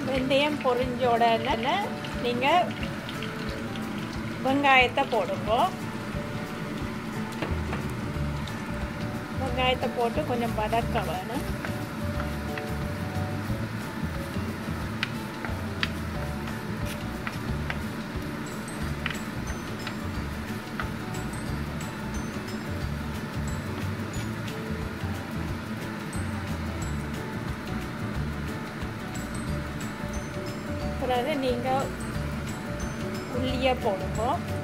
வெந்தயம் பொரிஞ்ச உடனே நீங்கள் வெங்காயத்தை போடுங்க வெங்காயத்தை போட்டு கொஞ்சம் வதக்க வேணும் பிறகு நீங்கள் உள்ளியை போடுங்க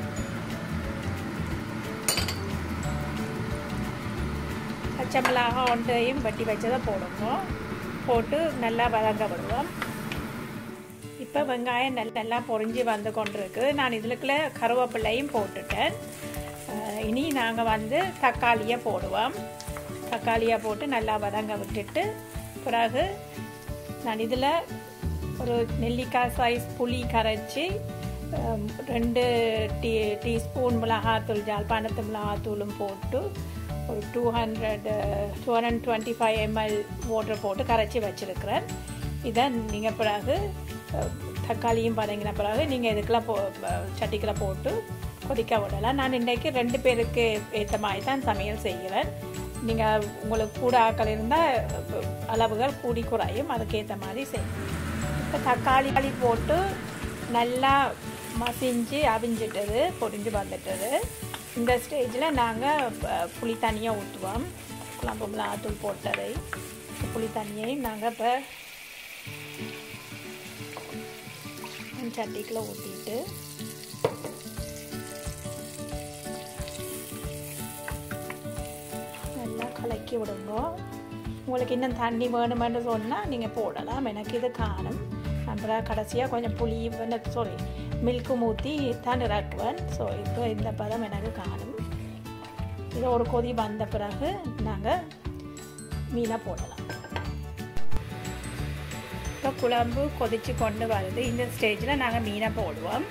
பச்சை மிளகாய் ஒன்றையும் வட்டி வச்சதை போடுங்க போட்டு நல்லா வதங்க விடுவோம் இப்போ வெங்காயம் நல்ல நல்லா பொறிஞ்சி வந்து கொண்டிருக்கு நான் இதுக்குள்ள கருவேப்பிள்ளையும் போட்டுட்டேன் அஹ் இனி நாங்கள் வந்து தக்காளியை போடுவோம் தக்காளியை போட்டு நல்லா வதங்க விட்டுட்டு பிறகு நான் இதில் ஒரு நெல்லிக்காய் சைஸ் புளி கரைச்சி ஹம், ரெண்டு டீ டீஸ்பூன் மிளகாத்தூள் ஜாழ்ப்பாணத்து மிளகாத்தூளும் போட்டு ஒரு two hundred two hundred twenty five ML water போட்டு கரைச்சி வச்சுருக்கிறேன் இதை நீங்கள் பிறகு அஹ், தக்காளியும் வதங்கின பிறகு நீங்கள் இதுக்கெல்லாம் போ அஹ், சட்டிக்கெல்லாம் போட்டு கொதிக்க விடலாம் நான் இன்றைக்கி ரெண்டு பேருக்கு ஏற்ற மாதிரி தான் சமையல் செய்கிறேன் நீங்கள் உங்களுக்கு கூட ஆக்கள் இருந்தால் அளவுகள் கூடி குறையும் அதுக்கேற்ற மாதிரி செய்யணும் இப்போ தக்காளி போட்டு நல்லா மசிஞ்சு அவிஞ்சிட்டது பொரிஞ்சு வந்துட்டது இந்த ஸ்டேஜில் நாங்கள் புளி தண்ணியை ஊற்றுவோம் குழம்பு மிளகாத்தூள் போட்டதை புளி தண்ணியையும் நாங்கள் இப்போ சட்டிக்குள்ளே ஊற்றிட்டு நல்லா கலக்கி விடுங்க உங்களுக்கு இன்னும் தண்ணி வேணுமென்று சொன்னால் நீங்கள் போடலாம் எனக்கு இது காணும் அப்புறம் கடைசியாக கொஞ்சம் புளி சாரி மில்க்கு ஊற்றி தான் இறக்குவேன் ஸோ இப்போ இந்த பதம் எனக்கு காணும் இது ஒரு கொதி வந்த பிறகு நாங்கள் மீனை போடலாம் இப்போ குழம்பு கொதிச்சு கொண்டு வருது இந்த ஸ்டேஜில் நாங்கள் மீனை போடுவோம்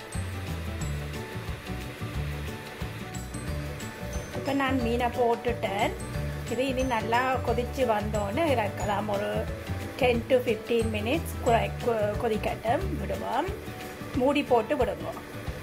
இப்போ நான் மீனை போட்டுட்டேன் இது இனி நல்லா கொதித்து வந்தோன்னு இறக்கலாம் ஒரு டென் டு ஃபிஃப்டீன் மினிட்ஸ் கொதிக்கட்டும் விடுவோம் மூடி போட்டு விடுவோம்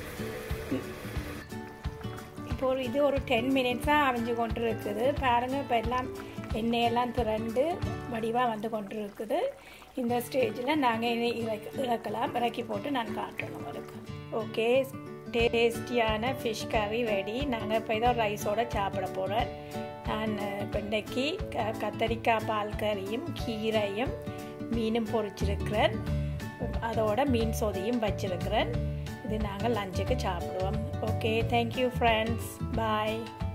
இப்போ ஒரு இது ஒரு டென் மினிட்ஸாக அவிஞ்சு கொண்டு இருக்குது பாருங்கள் இப்போ எல்லாம் எண்ணெயெல்லாம் திரண்டு வடிவாக வந்து கொண்டு இருக்குது இந்த ஸ்டேஜில் நாங்கள் இனி இறக்க இறக்கலாம் இறக்கி போட்டு நான் காட்டுறோம் உங்களுக்கு ஓகே டேஸ்டியான ஃபிஷ் கறி ரெடி நாங்கள் இப்போ ஏதோ ரைஸோடு சாப்பிட போகிறோம் நான் இப்போ இன்றைக்கி க கத்தரிக்காய் பால் கறியும் கீரையும் மீனும் பொரிச்சிருக்கிறேன் அதோட மீன் சொதியும் வச்சிருக்கிறேன் இது நாங்கள் லஞ்சுக்கு சாப்பிடுவோம் ஓகே தேங்க்யூ ஃப்ரெண்ட்ஸ் பாய்